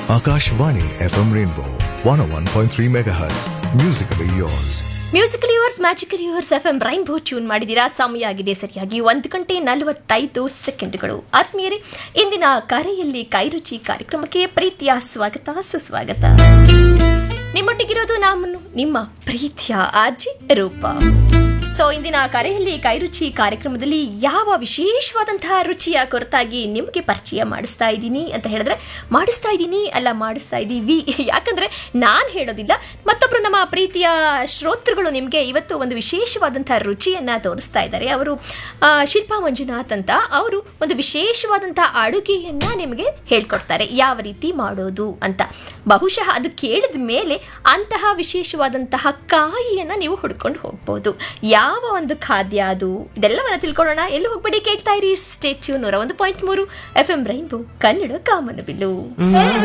Akashvani FM Rainbow 101.3 MHz. Musically yours. Musical yours magical yours F M rainbow tune ಮಾಡಿದ್ದೀರಾ ಸಮಯ ಆಗಿದೆ ಸರಿಯಾಗಿ ಒಂದು ಗಂಟೆ ನಲವತ್ತೈದು ಸೆಕೆಂಡ್ಗಳು ಆತ್ಮೀಯರೇ ಇಂದಿನ ಕರೆಯಲ್ಲಿ ಕೈರುಚಿ ಕಾರ್ಯಕ್ರಮಕ್ಕೆ ಪ್ರೀತಿಯ ಸ್ವಾಗತ ಸುಸ್ವಾಗತ ನಿಮ್ಮೊಟ್ಟಿಗಿರೋದು ನಾನು ನಿಮ್ಮ ಪ್ರೀತಿಯ ಅಜ್ಜಿ ರೂಪ ಸೊ ಇಂದಿನ ಕರೆಯಲ್ಲಿ ಕೈರುಚಿ ಕಾರ್ಯಕ್ರಮದಲ್ಲಿ ಯಾವ ವಿಶೇಷವಾದಂತಹ ರುಚಿಯ ಕುರಿತಾಗಿ ನಿಮಗೆ ಪರಿಚಯ ಮಾಡಿಸ್ತಾ ಇದ್ದೀನಿ ಅಂತ ಹೇಳಿದ್ರೆ ಮಾಡಿಸ್ತಾ ಇದ್ದೀನಿ ಅಲ್ಲ ಮಾಡಿಸ್ತಾ ಇದ್ದೀವಿ ಯಾಕಂದ್ರೆ ನಾನು ಹೇಳೋದಿಲ್ಲ ಮತ್ತೊಬ್ರು ನಮ್ಮ ಪ್ರೀತಿಯ ಶ್ರೋತೃಗಳು ನಿಮಗೆ ಇವತ್ತು ಒಂದು ವಿಶೇಷವಾದಂತಹ ರುಚಿಯನ್ನ ತೋರಿಸ್ತಾ ಇದ್ದಾರೆ ಅವರು ಆ, ಶಿಲ್ಪಾ ಮಂಜುನಾಥ್ ಅಂತ ಅವರು ಒಂದು ವಿಶೇಷವಾದಂತಹ ಅಡುಗೆಯನ್ನ ನಿಮಗೆ ಹೇಳ್ಕೊಡ್ತಾರೆ ಯಾವ ರೀತಿ ಮಾಡೋದು ಅಂತ ಬಹುಶಃ ಅದು ಕೇಳಿದ ಮೇಲೆ ಅಂತಹ ವಿಶೇಷವಾದಂತಹ ಕಾಯಿಯನ್ನ ನೀವು ಹುಡ್ಕೊಂಡು ಹೋಗ್ಬೋದು ಯಾವ ಒಂದು ಖಾದ್ಯ ಅದು ಇದೆಲ್ಲವನ್ನ ತಿಳ್ಕೊಳ್ಳೋಣ ಎಲ್ಲೂ ಹೋಗ್ಬೇಡಿ ಕೇಳ್ತಾ ಇರಿ ಸ್ಟೇಟ್ಯೂ ನೂರ ಒಂದು ಪಾಯಿಂಟ್ ಮೂರು ಎಫ್ ಎಂ ರೈನ್ಬೋ ಕನ್ನಡ ಕಾಮನಬಿಲ್ಲು